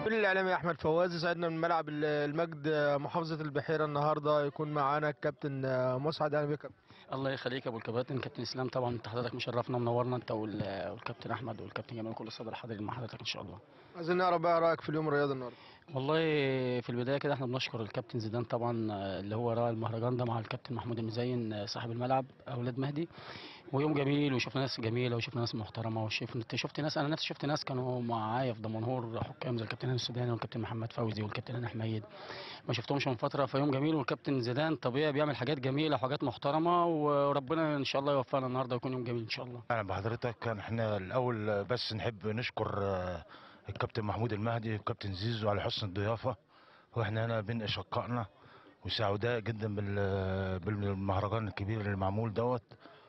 الاعلامي احمد فواز سعدنا من ملعب ال- المجد محافظه البحيره النهارده يكون معانا الكابتن مسعد اهلا بك الله يخليك يا ابو الكباتن كابتن اسلام طبعا انت حضرتك مشرفنا ومنورنا انت وال- والكابتن احمد والكابتن جمال كل الصدر حاضرين مع حضرتك ان شاء الله عايزين نعرف بقى رايك في اليوم الرياضي النهارده والله في البدايه كده احنا بنشكر الكابتن زيدان طبعا آه، اللي هو راعي المهرجان ده مع الكابتن محمود المزين آه، صاحب الملعب اولاد مهدي ويوم جميل وشفنا ناس جميله وشفنا ناس محترمه وشفت شفت ناس انا نفسي شفت ناس كانوا معايا في دمنهور حكام زي الكابتن هاني السوداني والكابتن محمد فوزي والكابتن هاني حميد ما شفتهمش من فتره فيوم جميل والكابتن زيدان طبيعي بيعمل حاجات جميله وحاجات محترمه وربنا ان شاء الله يوفقنا النهارده يكون يوم جميل ان شاء الله اهلا بحضرتك كان احنا الاول بس نحب نشكر آه، الكابتن محمود المهدي والكابتن زيزو على حسن الضيافه واحنا هنا بين اشقائنا وسعداء جدا بال- بالمهرجان الكبير اللي معمول دوت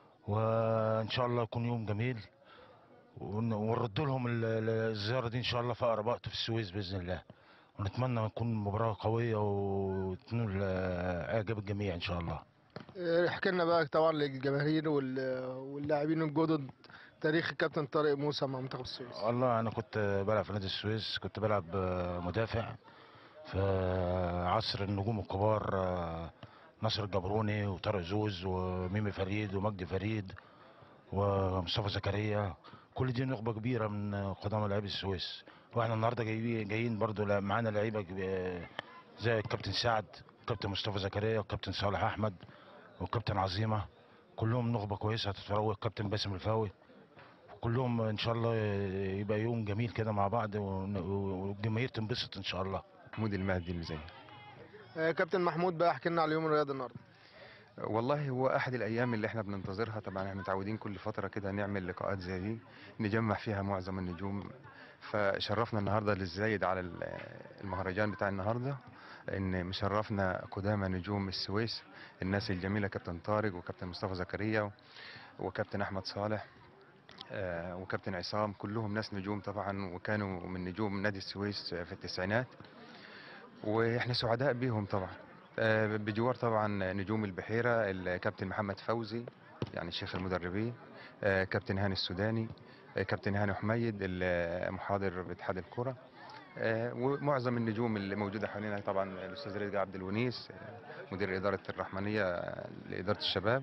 وان شاء الله يكون يوم جميل ون- ونرد لهم ال- ال- الزياره دي ان شاء الله في اقرب وقت في السويس باذن الله ونتمنى تكون مباراه قويه وتنول آه، اعجاب الجميع ان شاء الله اه، احكي لنا بقى طبعا للجماهير وال- واللاعبين الجدد تاريخ الكابتن طارق موسى مع منتخب السويس والله انا كنت بلعب في نادي السويس كنت بلعب آه، مدافع في عصر النجوم الكبار آه، ناصر الجبروني وطارق زوز وميمي فريد ومجدي فريد ومصطفى زكريا كل دي نخبه كبيره من قدامى لاعبي السويس واحنا النهارده جايين جايين برضو لا- معانا لعيبه كب- زي الكابتن سعد الكابتن مصطفى زكريا والكابتن صالح احمد والكابتن عظيمه كلهم نخبه كويسه هتتروج الكابتن باسم الفاوي كلهم ان شاء الله يبقى يوم جميل كده مع بعض ون- والجماهير تنبسط ان شاء الله محمود المهدي المزين اه، كابتن محمود بقى احكي لنا على اليوم الرياضي النهارده والله هو احد الايام اللي احنا بننتظرها طبعا احنا متعودين كل فتره كده نعمل لقاءات زي دي نجمع فيها معظم النجوم فشرفنا النهارده للزايد على ال- المهرجان بتاع النهارده ان مشرفنا قدامى نجوم السويس الناس الجميله كابتن طارق وكابتن مصطفى زكريا وكابتن احمد صالح آه، وكابتن عصام كلهم ناس نجوم طبعا وكانوا من نجوم نادي السويس في التسعينات واحنا سعداء بيهم طبعا آه، بجوار طبعا نجوم البحيره الكابتن محمد فوزي يعني شيخ المدربين آه، كابتن هاني السوداني آه، كابتن هاني حميد المحاضر باتحاد الكره آه، ومعظم النجوم اللي موجوده حوالينا طبعا الاستاذ رزق عبد الونيس آه، مدير اداره الرحمنيه آه، لاداره الشباب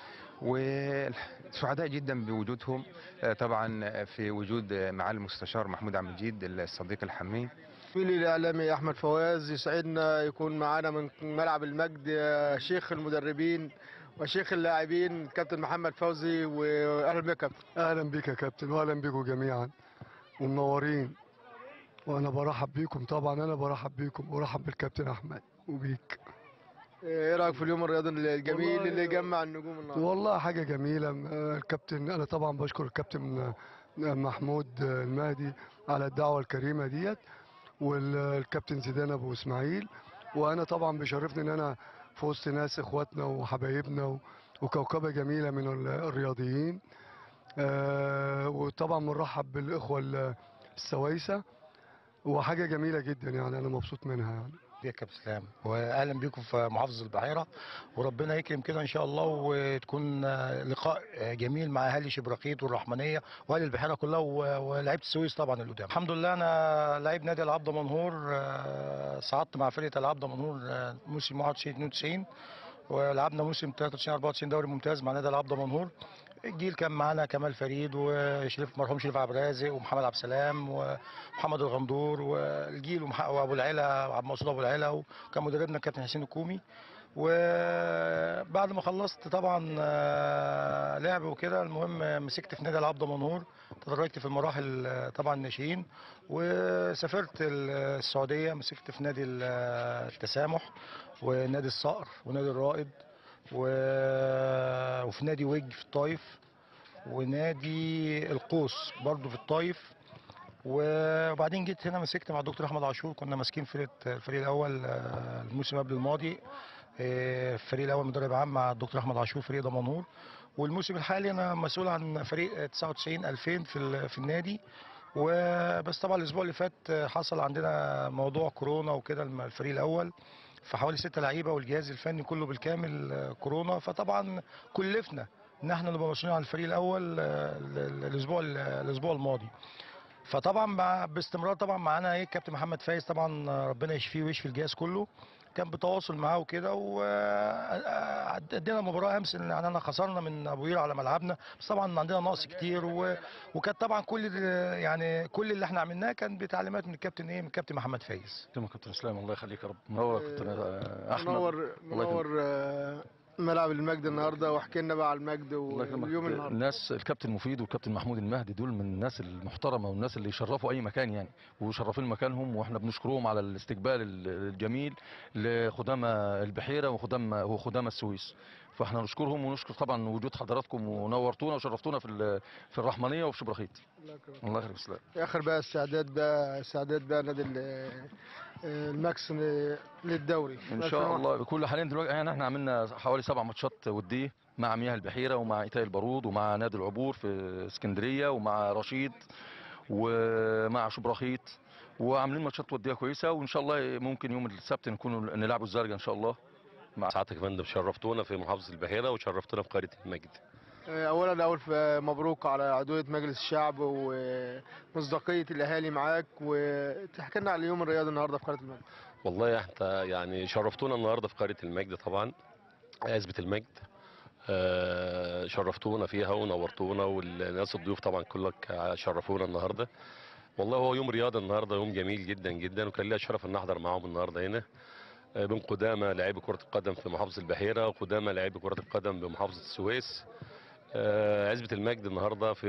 وسعداء جدا بوجودهم آه، طبعا في وجود آه، معالي المستشار محمود عبد المجيد الصديق الحميد زميلي الاعلامي احمد فواز يسعدنا يكون معانا من ملعب المجد اه، شيخ المدربين وشيخ اللاعبين كابتن محمد فوزي واهلا بك يا كابتن اهلا بيك يا كابتن واهلا بيكم جميعا ومنورين وانا برحب بيكم طبعا انا برحب بيكم وارحب بالكابتن احمد وبيك ايه رايك في اليوم الرياضي الجميل والله- اللي جمع النجوم النهارده والله حاجه جميله آه، الكابتن انا طبعا بشكر الكابتن آه، محمود آه، المهدي على الدعوه الكريمه ديت والكابتن زيدان ابو اسماعيل وانا طبعا بيشرفني ان انا في وسط ناس اخواتنا وحبايبنا و- وكوكبه جميله من ال- الرياضيين آه، وطبعا بنرحب بالاخوه ال- السوايسه وحاجه جميله جدا يعني انا مبسوط منها يعني بيك يا اسلام واهلا بيكم في محافظه البحيره وربنا يكرم كده ان شاء الله وتكون آه، لقاء آه، جميل مع اهالي شبرقيط والرحمنيه واهل البحيره كلها و- ولاعيبه السويس طبعا اللي قدام الحمد لله انا لعيب نادي العبد منهور آه، صعدت مع فرقه العبد منهور آه، موسم 91 92 ولعبنا موسم 93 94 دوري ممتاز مع نادي العبد منهور الجيل كان معانا كمال فريد وشريف مرحوم شريف عبد الرازق ومحمد عبد السلام ومحمد الغندور والجيل ومح- وابو العلا وعبد المقصود ابو العلا وكان مدربنا الكابتن حسين الكومي وبعد ما خلصت طبعا آه، لعب وكده المهم مسكت في نادي العبد منهور تدرجت في المراحل آه، طبعا الناشئين وسافرت ال- السعوديه مسكت في نادي ال- التسامح ونادي الصقر ونادي الرائد و- وفي نادي وج في الطايف ونادي القوس برضو في الطايف وبعدين جيت هنا مسكت مع الدكتور احمد عاشور كنا ماسكين فرقه الفريق الاول آه، الموسم قبل الماضي آه، الفريق الاول مدرب عام مع الدكتور احمد عاشور فريق دمنهور والموسم الحالي انا مسؤول عن فريق 99 2000 في ال- في النادي وبس طبعا الاسبوع اللي فات آه، حصل عندنا موضوع كورونا وكده الم- الفريق الاول فحوالي ستة لعيبه والجهاز الفني كله بالكامل آه، كورونا فطبعا كلفنا ان احنا نبقى مسؤولين عن الفريق الاول آه، ال- ال- الاسبوع ال- الاسبوع الماضي فطبعا مع باستمرار طبعا معانا ايه كابتن محمد فايز طبعا ربنا يشفيه ويشفي الجهاز كله كان بتواصل معاه وكده وادينا مباراه امس ان يعني انا خسرنا من ابو قير على ملعبنا بس طبعا عندنا نقص كتير و... وكانت طبعا كل ال- يعني كل اللي احنا عملناه كان بتعليمات من الكابتن ايه من الكابتن محمد فايز تمام كابتن اسلام الله يخليك يا رب منور يا كابتن آه، احمد منور الله منور آه، ملعب المجد النهارده واحكي لنا بقى على المجد الله يكرمك واليوم النهارده الناس الكابتن مفيد والكابتن محمود المهدي دول من الناس المحترمه والناس اللي يشرفوا اي مكان يعني وشرفين مكانهم واحنا بنشكرهم على الاستقبال ال- الجميل لخدامى البحيره وخدامى وخدامى السويس فاحنا نشكرهم ونشكر طبعا وجود حضراتكم ونورتونا وشرفتونا في ال- في الرحمنيه وفي شبرخيت الله يكرمك. الله يخليك اسلام اخر بقى استعداد بقى استعداد بقى نادي ال- آه، الماكس ل- للدوري ان شاء الله بكل حاليا دلوقتي يعني احنا عملنا حوالي سبع ماتشات وديه مع مياه البحيره ومع ايتاي البارود ومع نادي العبور في اسكندريه ومع رشيد ومع شبرخيت وعاملين ماتشات وديه كويسه وان شاء الله ممكن يوم السبت نكون نلعبوا الزرقاء ان شاء الله مع سعادتك يا فندم شرفتونا في محافظه البحيره وشرفتونا في قريه المجد آه، اولا اول ف- مبروك على عضويه مجلس الشعب ومصداقيه الاهالي معاك وتحكي لنا على اليوم الرياضي النهارده في قناه المجد والله احنا يعني شرفتونا النهارده في قريه المجد طبعا عزبه المجد آه، شرفتونا فيها ونورتونا والناس الضيوف طبعا كلك شرفونا النهارده والله هو يوم رياضه النهارده يوم جميل جدا جدا وكان ليا الشرف ان احضر معاهم النهارده هنا آه، بين قدامى لاعبي كره القدم في محافظه البحيره وقدامى لاعبي كره القدم بمحافظه السويس آه، عزبة المجد النهارده في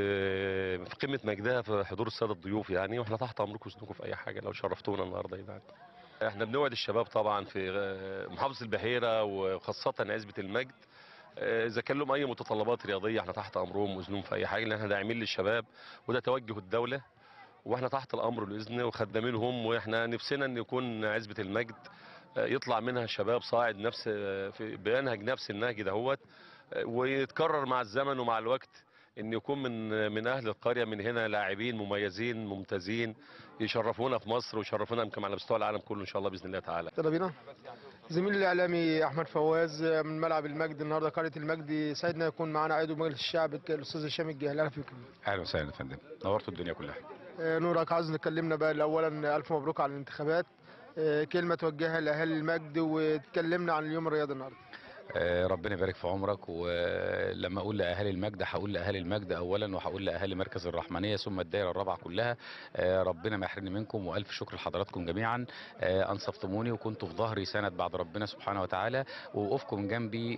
في قمه مجدها في حضور الساده الضيوف يعني واحنا تحت امركم وسنكم في اي حاجه لو شرفتونا النهارده يعني. احنا بنوعد الشباب طبعا في آه، محافظه البحيره وخاصه عزبه المجد آه، اذا كان لهم اي متطلبات رياضيه احنا تحت امرهم واذنهم في اي حاجه لان احنا داعمين للشباب وده توجه الدوله واحنا تحت الامر والاذن وخدامينهم واحنا نفسنا ان يكون عزبه المجد آه، يطلع منها شباب صاعد نفس آه، في بينهج نفس النهج دهوت آه، ويتكرر مع الزمن ومع الوقت ان يكون من من اهل القريه من هنا لاعبين مميزين ممتازين يشرفونا في مصر ويشرفونا يمكن على مستوى العالم كله ان شاء الله باذن الله تعالى يلا بينا زميلي الاعلامي احمد فواز من ملعب المجد النهارده قريه المجد سعدنا يكون معانا عضو مجلس الشعب الاستاذ هشام الجهل اهلا فيكم اهلا وسهلا يا فندم نورتوا الدنيا كلها آه، نورك عاوز نكلمنا بقى اولا الف مبروك على الانتخابات آه، كلمه توجهها لاهالي المجد وتكلمنا عن اليوم الرياضي النهارده آه، ربنا يبارك في عمرك ولما اقول لاهالي المجد هقول لاهالي المجد اولا وهقول لاهالي مركز الرحمنيه ثم الدائره الرابعه كلها آه، ربنا ما يحرمني منكم والف شكر لحضراتكم جميعا آه، انصفتموني وكنتوا في ظهري سند بعد ربنا سبحانه وتعالى ووقوفكم جنبي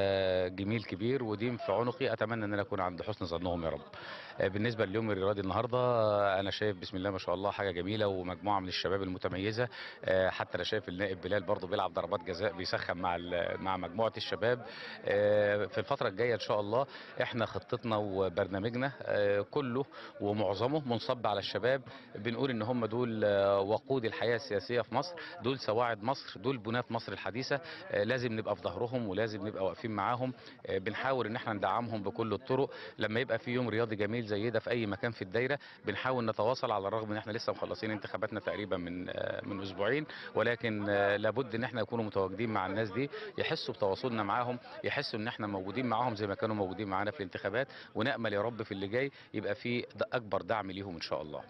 ده جميل كبير ودين في عنقي اتمنى ان انا اكون عند حسن ظنهم يا رب آه، بالنسبه لليوم الرياضي النهارده آه، انا شايف بسم الله ما شاء الله حاجه جميله ومجموعه من الشباب المتميزه آه، حتى انا شايف النائب بلال برضه بيلعب ضربات جزاء بيسخن مع ال- مع مجموعه الشباب آه، في الفتره الجايه ان شاء الله احنا خطتنا وبرنامجنا آه، كله ومعظمه منصب على الشباب بنقول ان هم دول آه، وقود الحياه السياسيه في مصر دول سواعد مصر دول بناة مصر الحديثه آه، لازم نبقى في ظهرهم ولازم نبقى واقفين معاهم آه، بنحاول ان احنا ندعمهم بكل الطرق لما يبقى في يوم رياضي جميل زي ده في اي مكان في الدايره بنحاول نتواصل على الرغم ان احنا لسه مخلصين انتخاباتنا تقريبا من آه، من اسبوعين ولكن آه، لابد ان احنا نكونوا متواجدين مع الناس دي يحسوا بتواصلنا معاهم يحسوا ان احنا موجودين معاهم زي ما كانوا موجودين معانا في الانتخابات ونامل يا رب في اللي جاي يبقى في د- اكبر دعم ليهم ان شاء الله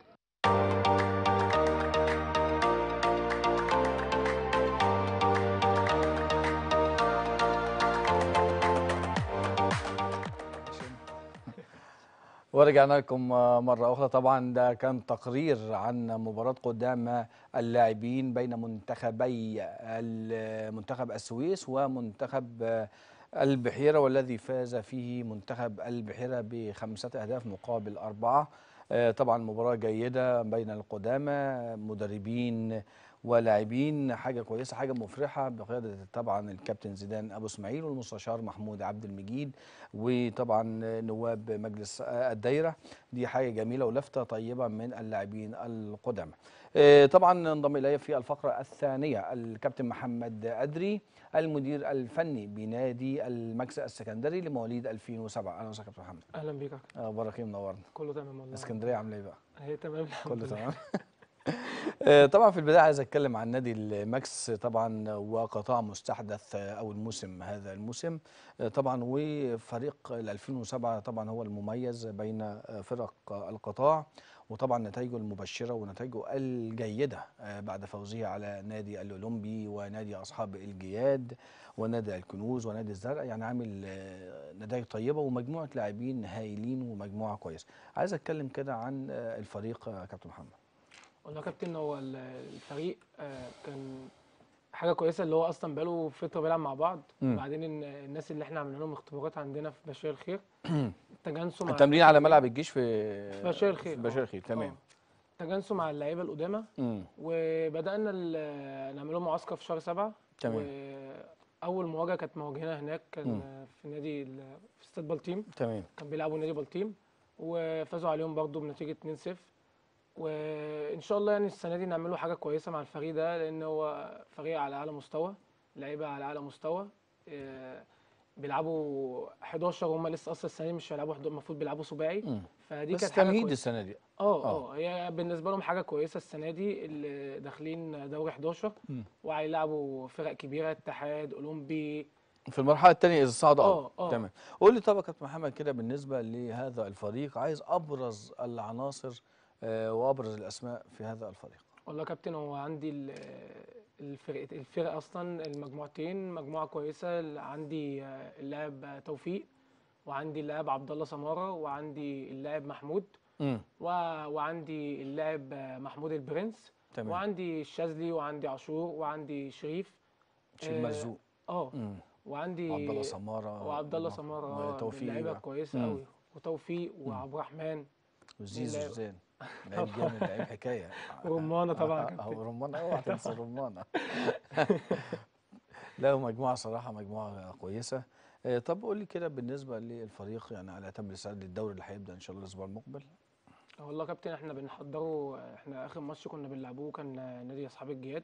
ورجعنا لكم مرة أخرى طبعا ده كان تقرير عن مباراة قدام اللاعبين بين منتخبي ال- منتخب السويس ومنتخب البحيرة والذي فاز فيه منتخب البحيرة بخمسة أهداف مقابل أربعة آه، طبعا مباراة جيدة بين القدامى مدربين ولاعبين حاجة كويسة حاجة مفرحة بقيادة طبعا الكابتن زيدان أبو اسماعيل والمستشار محمود عبد المجيد وطبعا نواب مجلس الدايرة دي حاجة جميلة ولفتة طيبة من اللاعبين القدامى آه، طبعا انضم إلي في الفقرة الثانية الكابتن محمد أدري المدير الفني بنادي المكس السكندري لمواليد 2007 أهلا وسهلا كابتن محمد اهلا بيك يا كابتن. أخبارك إيه منورنا كله تمام والله اسكندرية عاملة إيه بقى؟ هي تمام الحمد كله لله تمام آه، طبعا في البدايه عايز اتكلم عن نادي الماكس طبعا وقطاع مستحدث آه، او الموسم هذا الموسم آه، طبعا وفريق ال 2007 طبعا هو المميز بين آه، فرق آه، القطاع وطبعا نتائجه المبشره ونتائجه الجيده آه، بعد فوزه على نادي الاولمبي ونادي اصحاب الجياد ونادي الكنوز ونادي الزرق يعني عامل آه، نتائج طيبه ومجموعه لاعبين هايلين ومجموعه كويسه عايز اتكلم كده عن آه، الفريق آه، كابتن محمد والله يا كابتن هو ال- الفريق آه، كان حاجه كويسه اللي هو اصلا بقاله فتره بيلعب مع بعض مم. وبعدين إن الناس اللي احنا عاملين لهم اختبارات عندنا في بشير الخير تجانسوا مع التمرين على ملعب الجيش في في بشير الخير في بشير آه. الخير تمام آه. تجانسوا مع اللعيبه القدامى مم. وبدانا ال- نعمل لهم معسكر في شهر سبعة تمام. واول مواجهه كانت مواجهنا هناك كان مم. في نادي ال- في استاد بلطيم تمام كان بيلعبوا نادي بلطيم وفازوا عليهم برضو بنتيجه 2-0 وان شاء الله يعني السنه دي نعملوا حاجه كويسه مع الفريق ده لان هو فريق على اعلى مستوى لعيبه على اعلى مستوى آه، بيلعبوا 11 هم لسه اصلا السنه دي مش هيلعبوا 11 المفروض بيلعبوا سباعي مم. فدي بس كانت حاجه تمهيد كويسه السنه دي اه آه. اه هي بالنسبه لهم حاجه كويسه السنه دي اللي داخلين دوري 11 مم. وهيلعبوا فرق كبيره اتحاد اولمبي في المرحله الثانيه اذا صعد آه، اه آه. تمام قول لي طب يا كابتن محمد كده بالنسبه لهذا الفريق عايز ابرز العناصر آه، وابرز الاسماء في هذا الفريق والله يا كابتن هو عندي ال- الفرق الفرق اصلا المجموعتين مجموعه كويسه عندي آه، اللاعب آه، توفيق وعندي اللاعب عبد الله سماره وعندي اللاعب محمود امم و... وعندي اللاعب آه، محمود البرنس تمام وعندي الشاذلي وعندي عاشور وعندي شريف شيل آه، مرزوق اه امم وعندي عبد الله سماره وعبد الله وم- سماره آه، وتوفيق لعيبه بقى. كويسه مم. قوي وتوفيق وعبد الرحمن وزيزو لعيب. زين لعيب جامد لعيب حكايه ورمانة طبعا يا آه، كابتن. آه، رمانه اوعى تنسى رمانه لا مجموعه صراحه مجموعه كويسه آه، طب قول لي كده بالنسبه للفريق يعني على تم الاستعداد للدوري اللي هيبدا ان شاء الله الاسبوع المقبل والله يا كابتن احنا بنحضره احنا اخر ماتش كنا بنلعبوه كان نادي اصحاب الجياد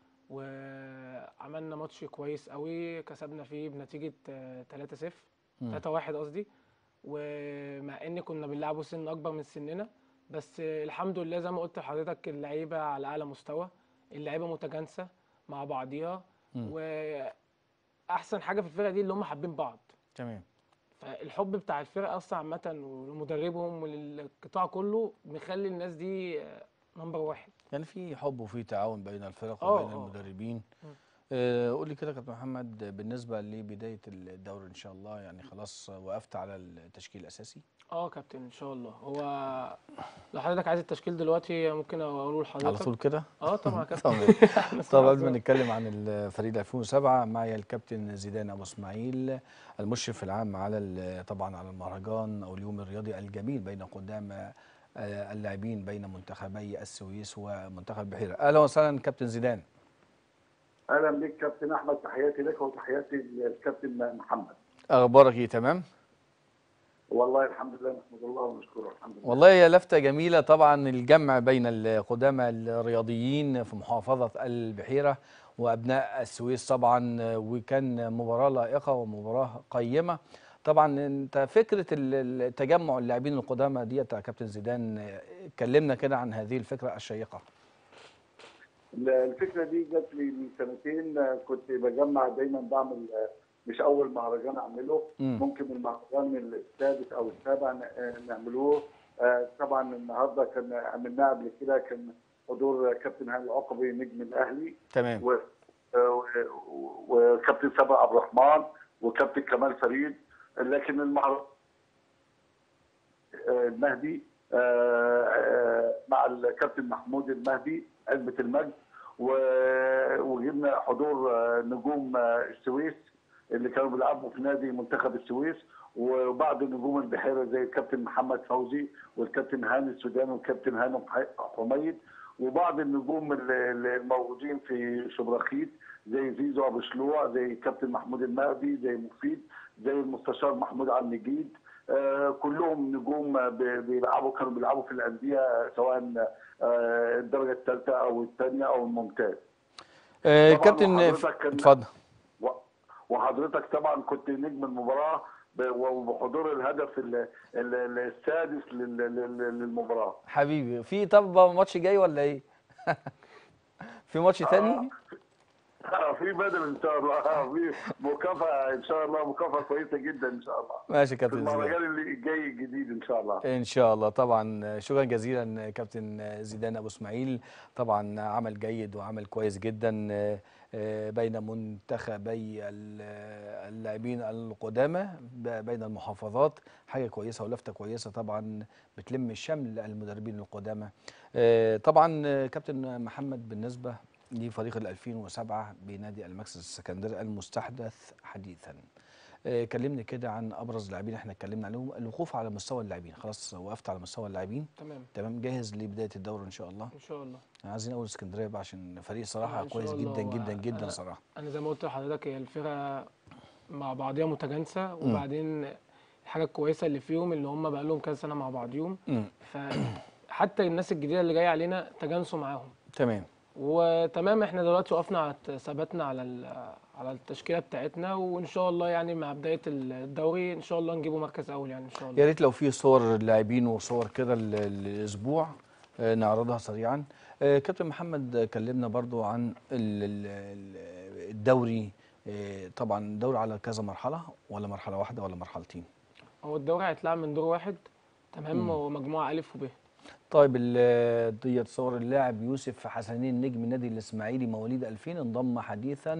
وعملنا ماتش كويس قوي كسبنا فيه بنتيجة آه، 3-0 مم. 3-1 قصدي ومع ان كنا بنلعبوا سن اكبر من سننا بس آه، الحمد لله زي ما قلت لحضرتك اللعيبة على اعلى مستوى اللعيبة متجانسة مع بعضيها مم. واحسن حاجة في الفرقة دي اللي هم حابين بعض تمام فالحب بتاع الفرقه اصلا عامه ولمدربهم وللقطاع كله مخلي الناس دي نمبر واحد يعني في حب وفي تعاون بين الفرق آه، وبين آه. المدربين مم. آه، قول لي كده يا كابتن محمد بالنسبه لبدايه الدوري ان شاء الله يعني خلاص وقفت على التشكيل الاساسي اه كابتن ان شاء الله هو لو حضرتك عايز التشكيل دلوقتي ممكن اقوله لحضرتك على طول كده اه طبعا يا كابتن تمام إحنا طب صراحة قبل ما نتكلم عن الفريق 2007 معي الكابتن زيدان ابو اسماعيل المشرف العام على ال- طبعا على المهرجان او اليوم الرياضي الجميل بين قدام آه، اللاعبين بين منتخبي السويس ومنتخب البحيره اهلا وسهلا كابتن زيدان اهلا بك كابتن احمد تحياتي لك وتحياتي للكابتن محمد اخبارك ايه تمام والله الحمد لله نحمد الله ونشكره الحمد لله والله هي لفتة جميلة طبعا الجمع بين القدامى الرياضيين في محافظة البحيرة وأبناء السويس طبعا وكان مباراة لائقة ومباراة قيمة طبعا انت فكرة ال- التجمع اللاعبين القدامى ديت يا كابتن زيدان اتكلمنا كده عن هذه الفكرة الشيقة الفكره دي جت لي من سنتين آه، كنت بجمع دايما بعمل آه، مش اول مهرجان اعمله مم. ممكن المهرجان السادس او السابع ن- آه، نعملوه آه، طبعا النهارده كان عملناه قبل كده كان حضور كابتن هاني العقبي نجم الاهلي تمام و- و- وكابتن سبا عبد الرحمن وكابتن كمال فريد لكن المهرجان المهدي آه، آه، مع الكابتن محمود المهدي عزبة المجد و- وجبنا حضور آه، نجوم آه، السويس اللي كانوا بيلعبوا في نادي منتخب السويس وبعض نجوم البحيره زي الكابتن محمد فوزي والكابتن هاني السوداني والكابتن هاني حميد وبعض النجوم اللي- اللي الموجودين في شبرخيت زي زيزو ابو شلوع زي الكابتن محمود المهدي زي مفيد زي المستشار محمود عبد المجيد آه، كلهم نجوم آه، بي- بيلعبوا كانوا بيلعبوا في الانديه سواء آه، الدرجه الثالثه او الثانيه او الممتاز آه، طبعاً كابتن وحضرتك كان- اتفضل و- وحضرتك طبعا كنت نجم المباراه ب- وبحضور الهدف ال- ال- السادس لل- لل- للمباراه حبيبي في طب ماتش جاي ولا ايه؟ في ماتش تاني آه، في بدل ان شاء الله آه، في مكافاه ان شاء الله مكافاه كويسه جدا ان شاء الله ماشي يا في كابتن زيدان المهرجان اللي جاي الجديد ان شاء الله ان شاء الله طبعا شكرا جزيلا كابتن زيدان ابو اسماعيل طبعا عمل جيد وعمل كويس جدا آه، بين منتخبي ال- اللاعبين القدامى ب- بين المحافظات حاجه كويسه ولفته كويسه طبعا بتلم شمل المدربين القدامى آه، طبعا آه، كابتن محمد بالنسبه لفريق ال 2007 بنادي الماكس السكندري المستحدث حديثا آه، كلمني كده عن ابرز اللاعبين احنا اتكلمنا عليهم الوقوف على مستوى اللاعبين خلاص وقفت على مستوى اللاعبين تمام تمام جاهز لبدايه الدوري ان شاء الله ان شاء الله عايزين اول اسكندريه بقى عشان فريق آه، صراحه إن شاء كويس الله. جدا جدا جدا أنا- صراحه انا زي ما قلت لحضرتك هي الفرقه مع بعضيها متجانسه وبعدين الحاجه الكويسه اللي فيهم اللي هم بقى لهم كذا سنه مع بعضيهم امم فحتى الناس الجديده اللي جايه علينا تجانسوا معاهم تمام وتمام احنا دلوقتي وقفنا على ثباتنا على ال- على التشكيله بتاعتنا وان شاء الله يعني مع بدايه الدوري ان شاء الله نجيبوا مركز اول يعني ان شاء الله يا ريت لو في صور اللاعبين وصور كده ال- ال- الاسبوع آه، نعرضها سريعا آه، كابتن محمد آه، كلمنا برضو عن ال- ال- ال- الدوري آه، طبعا الدوري على كذا مرحله ولا مرحله واحده ولا مرحلتين هو الدوري هيتلعب من دور واحد تمام ومجموعه الف وب طيب ال- ديت صور اللاعب يوسف حسنين نجم نادي الاسماعيلي مواليد 2000 انضم حديثا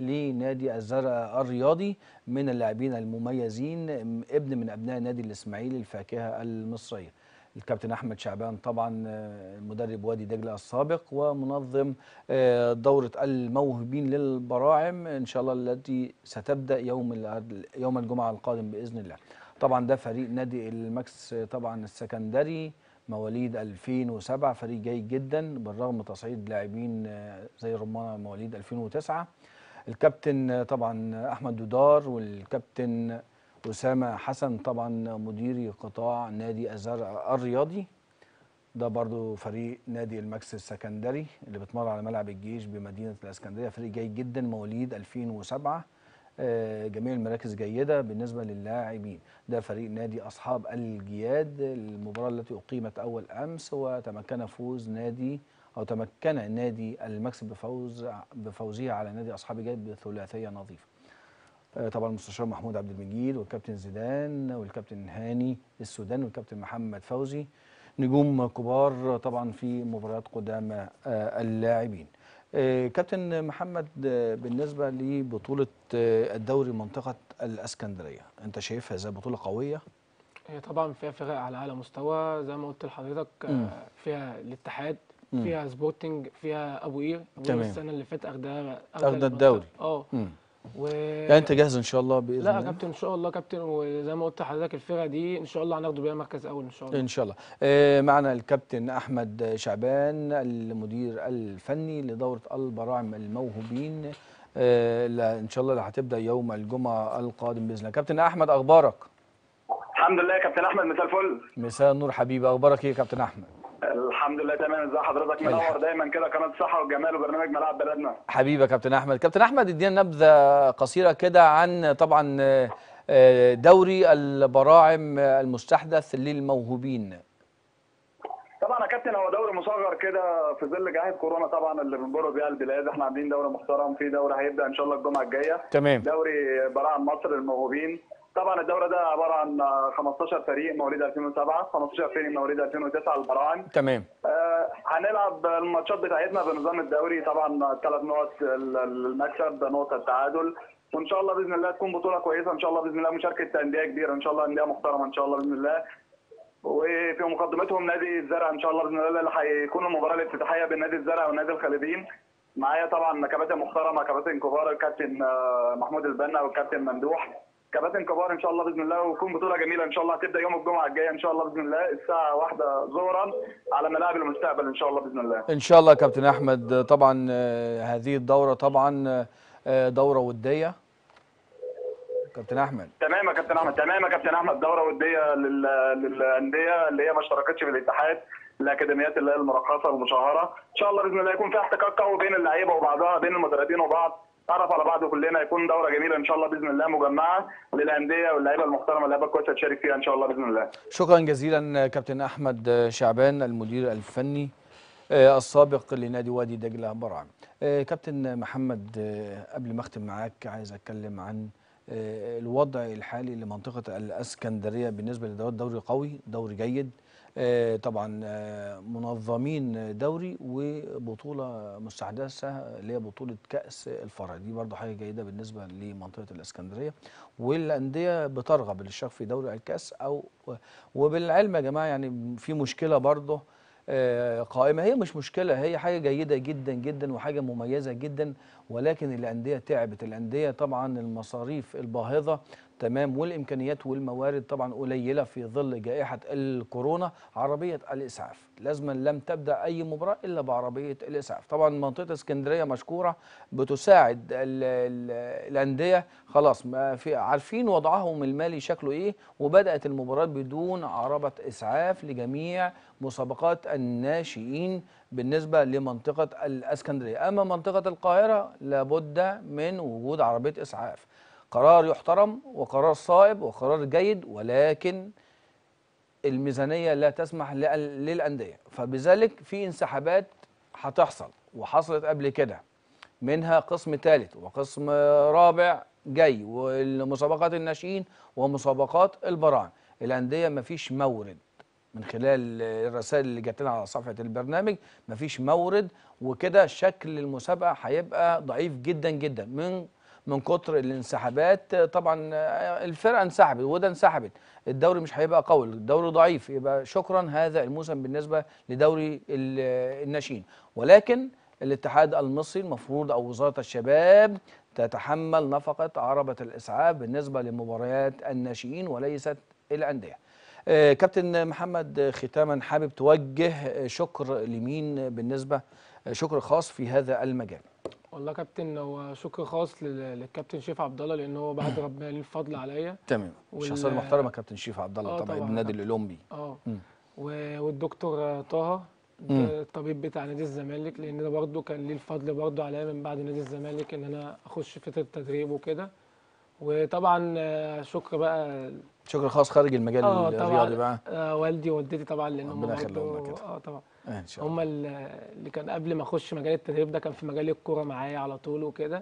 لنادي الزرع الرياضي من اللاعبين المميزين م- ابن من ابناء نادي الاسماعيلي الفاكهه المصريه الكابتن احمد شعبان طبعا آه، مدرب وادي دجله السابق ومنظم آه، دوره الموهوبين للبراعم ان شاء الله التي ستبدا يوم ال- يوم الجمعه القادم باذن الله طبعا ده فريق نادي الماكس طبعا السكندري مواليد 2007 فريق جيد جدا بالرغم من تصعيد لاعبين آه، زي رمانة مواليد 2009 الكابتن آه، طبعا احمد دودار والكابتن اسامه حسن طبعا مديري قطاع نادي الزرع الرياضي ده برضو فريق نادي الماكس السكندري اللي بيتمرن على ملعب الجيش بمدينه الاسكندريه فريق جيد جدا مواليد 2007 آه، جميع المراكز جيده بالنسبه للاعبين ده فريق نادي اصحاب الجياد المباراه التي اقيمت اول امس وتمكن فوز نادي او تمكن نادي الماكس بفوز بفوزه على نادي اصحاب الجياد بثلاثيه نظيفه آه، طبعا المستشار محمود عبد المجيد والكابتن زيدان والكابتن هاني السودان والكابتن محمد فوزي نجوم كبار طبعا في مباريات قدام آه، اللاعبين آه، كابتن محمد آه، بالنسبه لبطوله آه، الدوري منطقه الاسكندريه انت شايفها زي بطوله قويه هي طبعا فيها فرق على اعلى مستوى زي ما قلت لحضرتك آه، مم. فيها الاتحاد مم. فيها سبورتنج فيها ابو قير أبو قير تمام. السنه اللي فاتت اخدها أخدة الدوري. اه مم. و يعني انت جاهز ان شاء الله باذن لا يا الله كابتن ان شاء الله كابتن وزي ما قلت لحضرتك الفرقه دي ان شاء الله هناخده بيها مركز اول ان شاء الله ان شاء الله آه، معنا الكابتن احمد شعبان المدير الفني لدوره البراعم الموهوبين آه، اللي ان شاء الله اللي هتبدا يوم الجمعه القادم باذن الله كابتن احمد اخبارك الحمد لله يا كابتن احمد مساء الفل مساء النور حبيبي اخبارك ايه يا كابتن احمد الحمد لله تمام ازي حضرتك منور دايما كده قناه الصحه والجمال وبرنامج ملعب بلدنا حبيبي يا كابتن احمد كابتن احمد ادينا نبذه قصيره كده عن طبعا آه، آه، دوري البراعم المستحدث للموهوبين طبعا يا كابتن هو دوري مصغر كده في ظل جائحه كورونا طبعا اللي بنمر بيها البلاد احنا عاملين دوري محترم في دوري هيبدا ان شاء الله الجمعه الجايه تمام دوري براعم مصر للموهوبين طبعا الدوري ده عباره عن 15 فريق مواليد 2007 15 فريق مواليد 2009 البراعم تمام آه، هنلعب الماتشات بتاعتنا بنظام الدوري طبعا ثلاث نقط ال- المكسب نقطه التعادل وان شاء الله باذن الله تكون بطوله كويسه ان شاء الله باذن الله مشاركه انديه كبيره ان شاء الله انديه محترمه ان شاء الله باذن الله وفي مقدمتهم نادي الزرع ان شاء الله باذن الله اللي هيكون المباراه الافتتاحيه بين نادي الزرع ونادي الخالدين معايا طبعا كباتن محترمه كباتن كبار الكابتن آه، محمود البنا والكابتن ممدوح كباتن كبار ان شاء الله باذن الله وتكون بطوله جميله ان شاء الله هتبدا يوم الجمعه الجايه ان شاء الله باذن الله الساعه واحدة ظهرا على ملاعب المستقبل ان شاء الله باذن الله ان شاء الله يا كابتن احمد طبعا آه، هذه الدوره طبعا آه، دوره وديه كابتن احمد تمام يا كابتن احمد تمام يا كابتن احمد دوره وديه لل- للانديه اللي هي ما اشتركتش في الاتحاد الاكاديميات اللي هي المرخصه والمشهره ان شاء الله باذن الله يكون في احتكاك قوي بين اللعيبه وبعضها بين المدربين وبعض نتعرف على بعض كلنا يكون دوره جميله ان شاء الله باذن الله مجمعه للانديه واللعيبه المحترمه اللعيبه الكويسه تشارك فيها ان شاء الله باذن الله شكرا جزيلا كابتن احمد شعبان المدير الفني آه، السابق لنادي وادي دجله براعم آه، كابتن محمد آه، قبل ما اختم معاك عايز اتكلم عن آه، الوضع الحالي لمنطقه الاسكندريه بالنسبه لدوري دوري قوي دوري جيد آه، طبعا آه، منظمين دوري وبطوله مستحدثه اللي هي بطوله كاس الفرع دي برضه حاجه جيده بالنسبه لمنطقه الاسكندريه والانديه بترغب الاشتراك في دوري الكاس او وبالعلم يا جماعه يعني في مشكله برضه آه، قائمه هي مش مشكله هي حاجه جيده جدا جدا وحاجه مميزه جدا ولكن الانديه تعبت الانديه طبعا المصاريف الباهظه تمام والامكانيات والموارد طبعا قليله في ظل جائحه الكورونا عربيه الاسعاف لازما لم تبدا اي مباراه الا بعربيه الاسعاف طبعا منطقه اسكندريه مشكوره بتساعد ال ال الانديه خلاص ما في عارفين وضعهم المالي شكله ايه وبدات المباراه بدون عربه اسعاف لجميع مسابقات الناشئين بالنسبه لمنطقه الاسكندريه اما منطقه القاهره لابد من وجود عربيه اسعاف قرار يحترم وقرار صائب وقرار جيد ولكن الميزانيه لا تسمح لل- للانديه فبذلك في انسحابات هتحصل وحصلت قبل كده منها قسم ثالث وقسم رابع جاي والمسابقات الناشئين ومسابقات البراعم الانديه مفيش مورد من خلال الرسائل اللي جات لنا على صفحه البرنامج مفيش مورد وكده شكل المسابقه هيبقى ضعيف جدا جدا من من كتر الانسحابات طبعا الفرقه انسحبت وده انسحبت الدوري مش هيبقى قوي الدوري ضعيف يبقى شكرا هذا الموسم بالنسبه لدوري ال- الناشئين ولكن الاتحاد المصري المفروض او وزاره الشباب تتحمل نفقه عربه الاسعاف بالنسبه لمباريات الناشئين وليست الانديه آه، كابتن محمد آه، ختاما حابب توجه آه، شكر لمين بالنسبه آه، شكر خاص في هذا المجال والله يا كابتن هو شكر خاص لل- للكابتن شريف عبد الله لان هو بعد ربنا ليه الفضل عليا تمام وال- الشخصيه المحترمه كابتن شريف عبد الله آه طبعا طبعاً. النادي الاولمبي اه مم. و- والدكتور طه مم. ده الطبيب بتاع نادي الزمالك لان ده برضه كان ليه الفضل برضه عليا من بعد نادي الزمالك ان انا اخش فتره تدريب وكده وطبعا آه، شكر بقى شكر خاص خارج المجال اه الرياضي طبعا بقى آه والدي ووالدتي طبعا لان هم ربنا يخليهم برضه لك كده. اه طبعا آه ان شاء الله هم اللي كان قبل ما اخش مجال التدريب ده كان في مجال الكوره معايا على طول وكده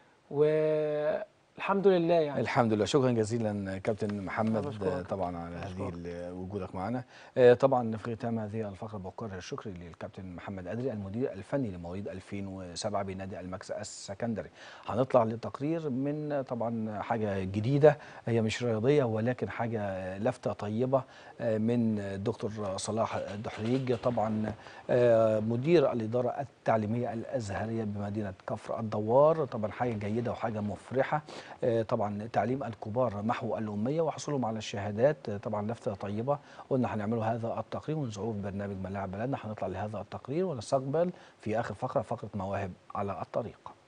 والحمد لله يعني الحمد لله شكرا جزيلا كابتن محمد بشكرك. آه، طبعا على هذه بشكرك. ال- وجودك معنا آه، طبعا في ختام هذه الفقره بكرر الشكر للكابتن محمد أدري المدير الفني لمواليد 2007 بنادي الماكس السكندري هنطلع لتقرير من طبعا حاجه جديده هي مش رياضيه ولكن حاجه لفته طيبه آه، من الدكتور صلاح الدحريج طبعا آه، مدير الاداره التعليميه الازهريه بمدينه كفر الدوار طبعا حاجه جيده وحاجه مفرحه آه، طبعا تعليم الكبار محو الاميه وحصولهم على الشهادات آه، طبعا لفته طيبه قلنا هنعملوا هذا التقرير ونزعوه في برنامج ملاعب بلدنا هنطلع لهذا التقرير ونستقبل في اخر فقره فقره مواهب على الطريق